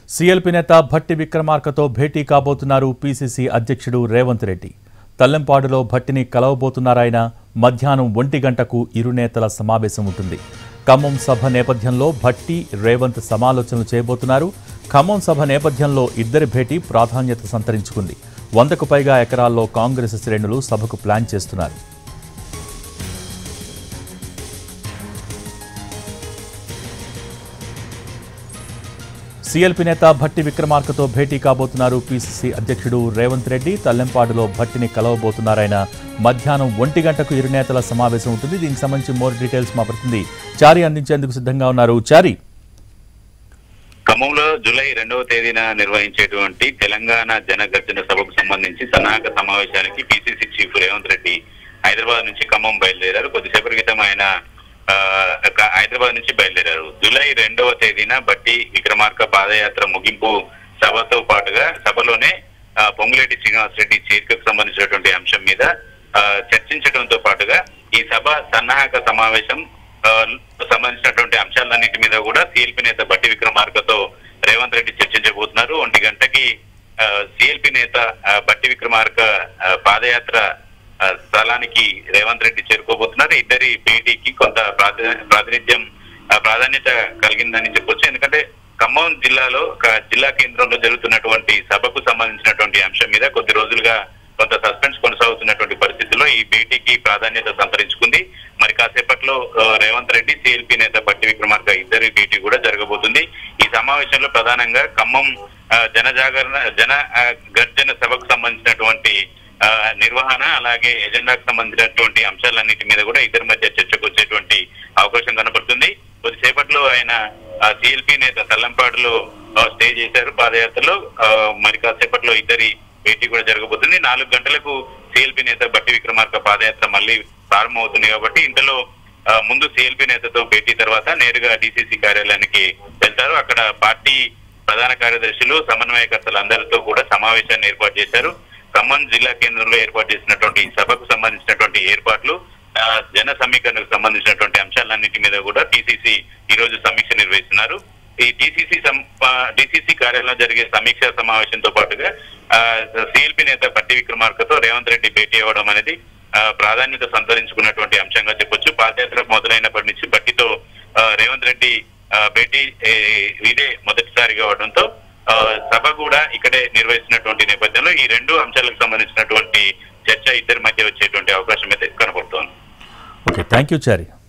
CLP నేత భట్టి విక్రమార్కతో భేటీ కాబోతున్నారు పీసీసీ అధ్యక్షుడు రేవంత్ రెడ్డి తల్లెంపాడులో భట్టిని కలవబోతున్నారాయన మధ్యాహ్నం ఒంటి గంటకు ఇరు నేతల సమావేశం ఉంటుంది ఖమ్మం సభ నేపథ్యంలో భట్టి రేవంత్ సమాలోచనలు చేయబోతున్నారు ఖమ్మం సభ నేపథ్యంలో ఇద్దరి భేటీ ప్రాధాన్యత సంతరించుకుంది వందకు పైగా ఎకరాల్లో కాంగ్రెస్ శ్రేణులు సభకు ప్లాన్ చేస్తున్నారు సీఎల్పీ నేత భట్టి విక్రమార్కతో భేటీ కాబోతున్నారు పీసీసీ అధ్యక్షుడు రేవంత్ రెడ్డి తల్లెంపాడులో భట్టిని కలవబోతున్నారాయన మధ్యాహ్నం ఒంటి గంటకు ఇరు నేతల సమావేశం ఉంటుంది దీనికి సంబంధించి మోర్ డీటెయిల్స్ మా ప్రతినిధి చారి అందించేందుకు సిద్ధంగా ఉన్నారు చారి ఖమ్మంలో జూలై రెండవ తేదీన నిర్వహించేటువంటి తెలంగాణ జనగర్జన సభకు సంబంధించి సన్నాహక సమావేశానికి పిసిసి చీఫ్ రేవంత్ రెడ్డి హైదరాబాద్ నుంచి ఖమ్మం బయలుదేరారు కొద్దిసేపటి క్రితం ఆయన ఆ, క- హైదరాబాద్ నుంచి బయలుదేరారు జూలై రెండవ తేదీన బట్టి విక్రమార్క పాదయాత్ర ముగింపు సభతో పాటుగా సభలోనే ఆ, పొంగులేటి శ్రీనివాస్ రెడ్డి చేరికకు సంబంధించినటువంటి అంశం మీద ఆ, చర్చించడంతో పాటుగా ఈ సభ సన్నాహక సమావేశం ఆ, సంబంధించినటువంటి అంశాలన్నింటి మీద కూడా సిఎల్పి నేత బట్టి విక్రమార్కతో రేవంత్ రెడ్డి చర్చించబోతున్నారు ఒంటి గంటకి సిఎల్పి నేత ఆ, బట్టి విక్రమార్క ఆ, పాదయాత్ర ఆ, స్థలానికి రేవంత్ రెడ్డి చేరుకోబోతున్నారు ఇద్దరి భేటీకి కొంత ప్రాధా- ప్రాతినిధ్యం ఆ, ప్రాధాన్యత కలిగిందని చెప్పొచ్చు ఎందుకంటే ఖమ్మం జిల్లాలో ఒక జిల్లా కేంద్రంలో జరుగుతున్నటువంటి సభకు సంబంధించినటువంటి అంశం మీద కొద్ది రోజులుగా కొంత సస్పెన్స్ కొనసాగుతున్నటువంటి పరిస్థితుల్లో ఈ భేటీకి ప్రాధాన్యత సంతరించుకుంది మరి కాసేపట్లో ఆ, రేవంత్ రెడ్డి సిఎల్పి నేత బట్టి విక్రమార్క ఇద్దరి భేటీ కూడా జరగబోతుంది ఈ సమావేశంలో ప్రధానంగా ఖమ్మం ఆ, జన జాగరణ జన ఆ, గర్జన సభకు సంబంధించినటువంటి ఆ, నిర్వహణ అలాగే ఎజెండాకు సంబంధించినటువంటి అంశాలన్నిటి మీద కూడా ఇద్దరి మధ్య చర్చకు వచ్చేటువంటి అవకాశం కనబడుతుంది కొద్దిసేపట్లో ఆయన సిఎల్పి నేత తల్లంపాడులో ఆ, స్టే చేశారు పాదయాత్రలో ఆ, మరి కాసేపట్లో ఇద్దరి భేటీ కూడా జరగబోతుంది నాలుగు గంటలకు సిఎల్పి నేత బట్టి విక్రమార్క పాదయాత్ర మళ్ళీ ప్రారంభమవుతుంది కాబట్టి ఇంతలో ఆ, ముందు సిఎల్పి నేతతో భేటీ తర్వాత నేరుగా డిసిసి కార్యాలయానికి వెళ్తారు అక్కడ పార్టీ ప్రధాన కార్యదర్శులు సమన్వయకర్తలు అందరితో కూడా సమావేశాన్ని ఏర్పాటు చేశారు ఖమ్మం జిల్లా కేంద్రంలో ఏర్పాటు చేసినటువంటి ఈ సభకు సంబంధించినటువంటి ఏర్పాట్లు ఆ, జన సమీకరణకు సంబంధించినటువంటి అంశాలన్నిటి మీద కూడా టీసీసీ ఈ రోజు సమీక్ష నిర్వహిస్తున్నారు ఈ డిసిసి డిసిసి కార్యాలయంలో జరిగే సమీక్ష సమావేశంతో పాటుగా సిఎల్పి నేత పట్టి విక్రమార్కతో రేవంత్ రెడ్డి భేటీ అవ్వడం అనేది ఆ, ప్రాధాన్యత సంతరించుకున్నటువంటి అంశంగా చెప్పొచ్చు పాదయాత్ర మొదలైనప్పటి నుంచి బట్టితో ఆ, రేవంత్ రెడ్డి ఆ, భేటీ ఏ, ఇదే మొదటిసారిగా అవడంతో ఆ, సభ కూడా ఇక్కడే నిర్వహిస్తున్నటువంటి నేపథ్యంలో ఈ రెండు అంశాలకు సంబంధించినటువంటి చర్చ ఇద్దరి మధ్య వచ్చేటువంటి అవకాశం అయితే కనబడుతోంది ఓకే థ్యాంక్ యూ చారి